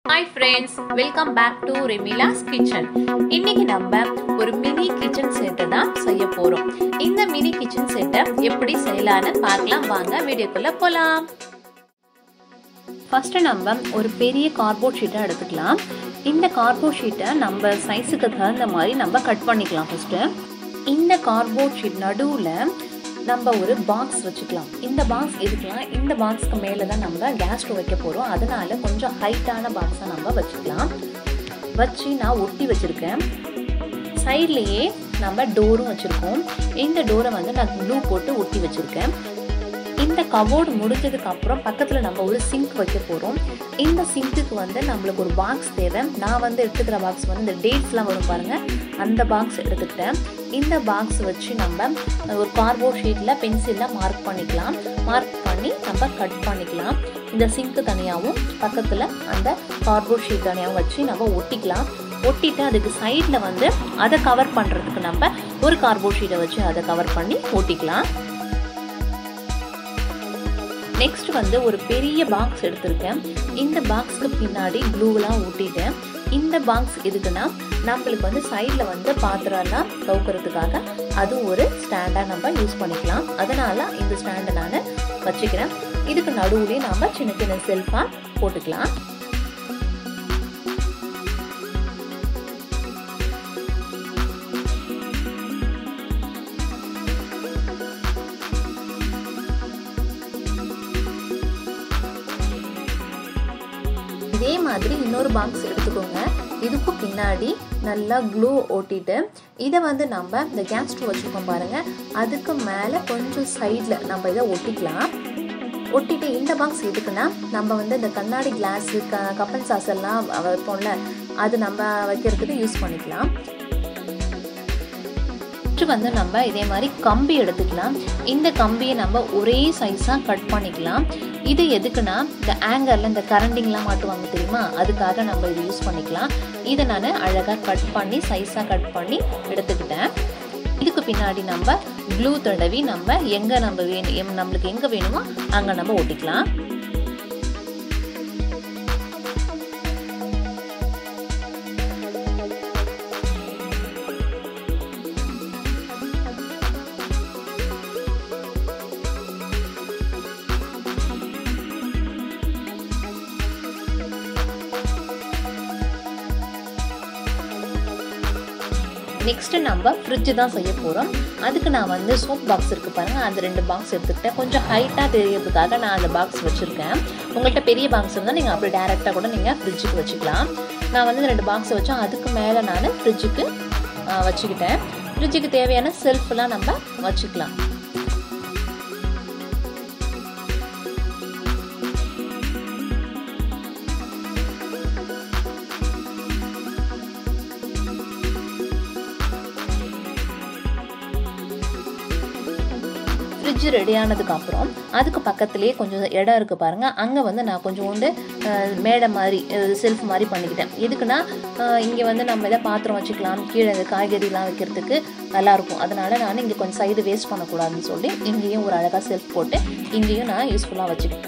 hi friends welcome back to Remila's kitchen இன்னைக்கு நம்ம ஒரு மினி கிச்சன் செட்டை தான் செய்ய போறோம் இந்த மினி கிச்சன் செட்டை எப்படி செய்யலான்னு பார்க்கலாம் வாங்க வீடியோக்குள்ள போலாம் ஃபர்ஸ்ட் நம்ம ஒரு பெரிய கார்போர்ட் ஷீட்டை எடுத்துக்கலாம் இந்த கார்போர்ட் ஷீட்டை நம்ம சைஸுக்கு தகுந்த மாதிரி நம்ம கட் பண்ணிக்கலாம் ஃபர்ஸ்ட்டு இந்த கார்போர்ட் ஷீட் நடுவில் நம்ம ஒரு பாக்ஸ் வச்சுக்கலாம் இந்த பாக்ஸ் இருக்கலாம் இந்த பாக்ஸ்க்கு மேலே தான் நம்ம கேஸ் ஸ்டவ் வைக்க போகிறோம் அதனால கொஞ்சம் ஹைட்டான பாக்ஸை நம்ம வச்சுக்கலாம் வச்சு நான் ஒட்டி வச்சுருக்கேன் சைட்லேயே நம்ம டோரும் வச்சுருக்கோம் இந்த டோரை வந்து நான் க்ளூ போட்டு ஒட்டி வச்சுருக்கேன் இந்த கபோர்டு முடிஞ்சதுக்கு அப்புறம் பக்கத்தில் நம்ம ஒரு சிங்க் வைக்க போகிறோம் இந்த சிங்க்குக்கு வந்து நம்மளுக்கு ஒரு பாக்ஸ் தேவை நான் வந்து எடுத்துக்கிற பாக்ஸ் வந்து இந்த டேட்ஸ்லாம் வரும் பாருங்கள் அந்த பாக்ஸ் எடுத்துக்கிட்டேன் இந்த பாக்ஸ் வச்சு நம்ம ஒரு கார்போர்ட் ஷீட்டில் பென்சிலில் மார்க் பண்ணிக்கலாம் மார்க் பண்ணி நம்ம கட் பண்ணிக்கலாம் இந்த சிங்க்கு தனியாகவும் பக்கத்தில் அந்த கார்போர்ட் ஷீட் தனியாகவும் வச்சு நம்ம ஒட்டிக்கலாம் ஒட்டிட்டு அதுக்கு சைடில் வந்து அதை கவர் பண்ணுறதுக்கு நம்ம ஒரு கார்போர்ட் ஷீட்டை வச்சு அதை கவர் பண்ணி ஒட்டிக்கலாம் நெக்ஸ்ட் வந்து ஒரு பெரிய பாக்ஸ் எடுத்திருக்கேன் இந்த பாக்ஸ்க்கு பின்னாடி க்ளூவெலாம் ஊட்டிட்டேன் இந்த பாக்ஸ் எதுக்குன்னா நம்மளுக்கு வந்து சைடில் வந்து பாத்திரம்லாம் கவுக்கிறதுக்காக அது ஒரு ஸ்டாண்டாக நம்ம யூஸ் பண்ணிக்கலாம் அதனால் இந்த ஸ்டாண்டை நான் வச்சுக்கிறேன் இதுக்கு நடுவுலேயே நாம் சின்ன சின்ன செல்ஃபாக போட்டுக்கலாம் இதே மாதிரி இன்னொரு பாக்ஸ் எடுத்துக்கோங்க இதுக்கு பின்னாடி நல்லா க்ளூ ஓட்டிட்டு இதை வந்து நம்ம இந்த கேஸ் ஸ்டவ் வச்சுருக்கோம் பாருங்கள் அதுக்கு மேலே கொஞ்சம் சைடில் நம்ம இதை ஒட்டிக்கலாம் ஒட்டிட்டு இந்த பாக்ஸ் எதுக்குன்னா நம்ம வந்து இந்த கண்ணாடி கிளாஸு க கப்பன் சாஸ் எல்லாம் வைப்போம்ல அது நம்ம வைக்கிறதுக்கு யூஸ் பண்ணிக்கலாம் ஃபஸ்ட்டு வந்து நம்ம இதே மாதிரி கம்பி எடுத்துக்கலாம் இந்த கம்பியை நம்ம ஒரே சைஸாக கட் பண்ணிக்கலாம் இது எதுக்குன்னா இந்த ஆங்கரில் இந்த கரண்டிங்லாம் மாட்டுவாங்க தெரியுமா அதுக்காக நம்ம இது யூஸ் பண்ணிக்கலாம் இதை நான் அழகாக கட் பண்ணி சைஸாக கட் பண்ணி எடுத்துக்கிட்டேன் இதுக்கு பின்னாடி நம்ம க்ளூ தடவி நம்ம எங்கே நம்ம வேணும் நம்மளுக்கு எங்கே வேணுமோ அங்கே நம்ம ஒட்டிக்கலாம் நெக்ஸ்ட்டு நம்ம ஃப்ரிட்ஜு தான் செய்ய போகிறோம் அதுக்கு நான் வந்து சோப் பாக்ஸ் இருக்குது பாருங்கள் அந்த ரெண்டு பாக்ஸ் எடுத்துக்கிட்டேன் கொஞ்சம் ஹைட்டாக தெரியறதுக்காக நான் அந்த பாக்ஸ் வச்சுருக்கேன் உங்கள்கிட்ட பெரிய பாக்ஸ் இருந்தால் நீங்கள் அப்படி டேரெக்டாக கூட நீங்கள் ஃப்ரிட்ஜுக்கு வச்சுக்கலாம் நான் வந்து ரெண்டு பாக்ஸை வச்சோம் அதுக்கு மேலே நான் ஃப்ரிட்ஜுக்கு வச்சுக்கிட்டேன் ஃப்ரிட்ஜுக்கு தேவையான செல்ஃப்லாம் நம்ம வச்சுக்கலாம் ஃப்ரிட்ஜ் ரெடி ஆனதுக்கப்புறம் அதுக்கு பக்கத்துலேயே கொஞ்சம் இடம் இருக்குது பாருங்கள் அங்கே வந்து நான் கொஞ்சோண்டு மேடை மாதிரி செல்ஃப் மாதிரி பண்ணிக்கிட்டேன் எதுக்குன்னா இங்கே வந்து நம்ம எதாவது பாத்திரம் வச்சுக்கலாம் கீழே இந்த காய்கறிலாம் வைக்கிறதுக்கு நல்லாயிருக்கும் அதனால் நான் இங்கே கொஞ்சம் சைடு வேஸ்ட் பண்ணக்கூடாதுன்னு சொல்லி இங்கேயும் ஒரு அழகாக செல்ஃப் போட்டு இங்கேயும் நான் யூஸ்ஃபுல்லாக வச்சுக்கிட்டேன்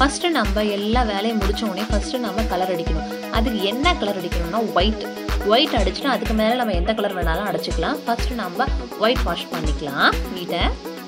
ஃபஸ்ட்டு நம்ம எல்லா வேலையும் முடிச்ச உடனே ஃபஸ்ட்டு நம்ம கலர் அடிக்கணும் அதுக்கு என்ன கலர் அடிக்கணும்னா ஒயிட் ஒயிட் அடிச்சுட்டு அதுக்கு மேலே நம்ம எந்த கலர் வேணாலும் அடிச்சுக்கலாம் ஃபஸ்ட்டு நம்ம ஒயிட் வாஷ் பண்ணிக்கலாம் வீட்டை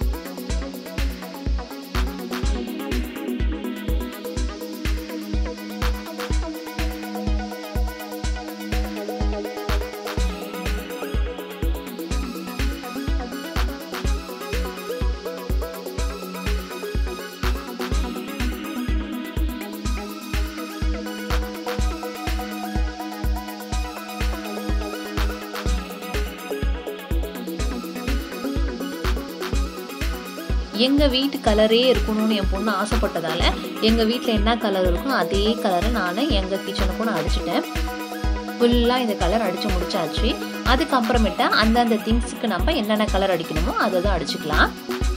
எங்கள் வீட்டு கலரே இருக்கணும்னு என் பொண்ணு ஆசைப்பட்டதால எங்கள் வீட்டில் என்ன கலர் இருக்கும் அதே கலரை நான் எங்கள் கிச்சனுக்கும் நான் அடிச்சிட்டேன் ஃபுல்லாக இந்த கலர் அடித்து முடிச்சாச்சு அதுக்கப்புறமேட்டா அந்தந்த திங்ஸுக்கு நம்ம என்னென்ன கலர் அடிக்கணுமோ அதை தான் அடிச்சுக்கலாம்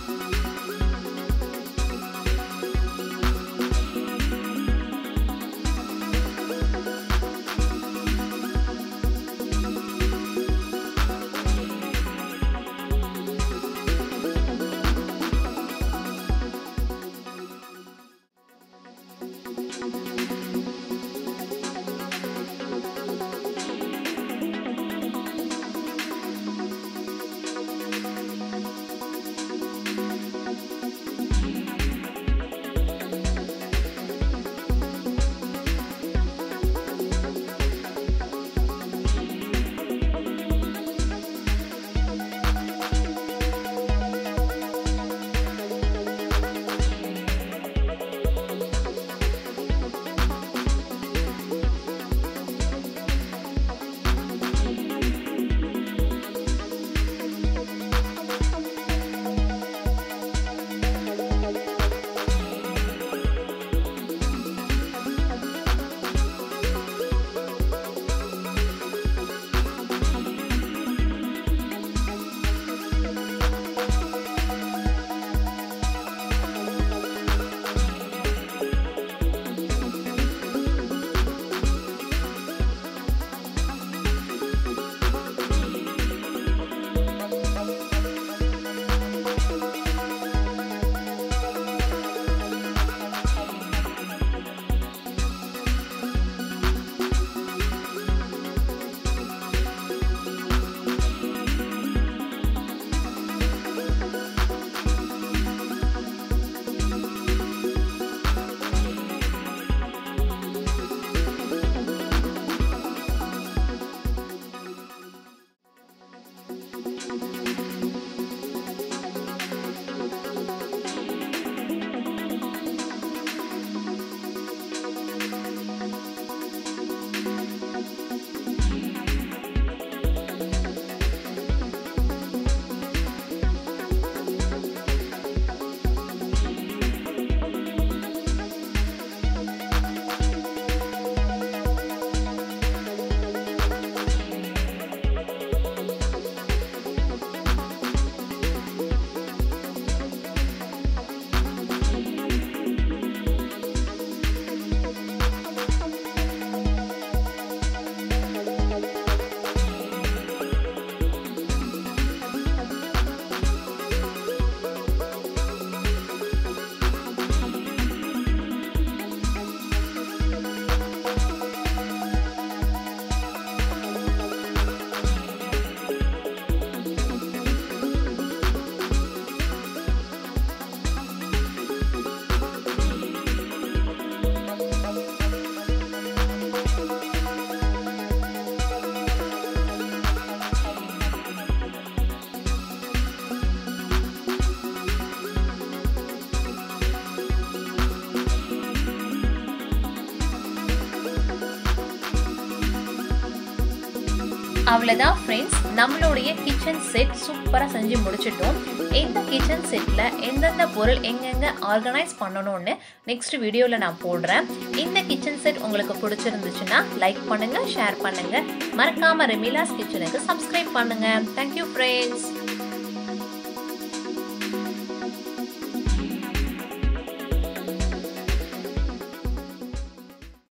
அவ்வளோதான் ஃப்ரெண்ட்ஸ் நம்மளுடைய கிச்சன் செட் சூப்பராக செஞ்சு முடிச்சிட்டோம் இந்த கிச்சன் செட்டில் எந்தெந்த பொருள் எங்கெங்கே ஆர்கனைஸ் பண்ணணும்னு நெக்ஸ்ட் வீடியோவில் நான் போடுறேன் இந்த கிச்சன் செட் உங்களுக்கு பிடிச்சிருந்துச்சுன்னா லைக் பண்ணுங்கள் ஷேர் பண்ணுங்கள் மறக்காமல் ரெமிலாஸ் கிச்சனுக்கு சப்ஸ்கிரைப் பண்ணுங்கள் தேங்க்யூ ஃப்ரெண்ட்ஸ்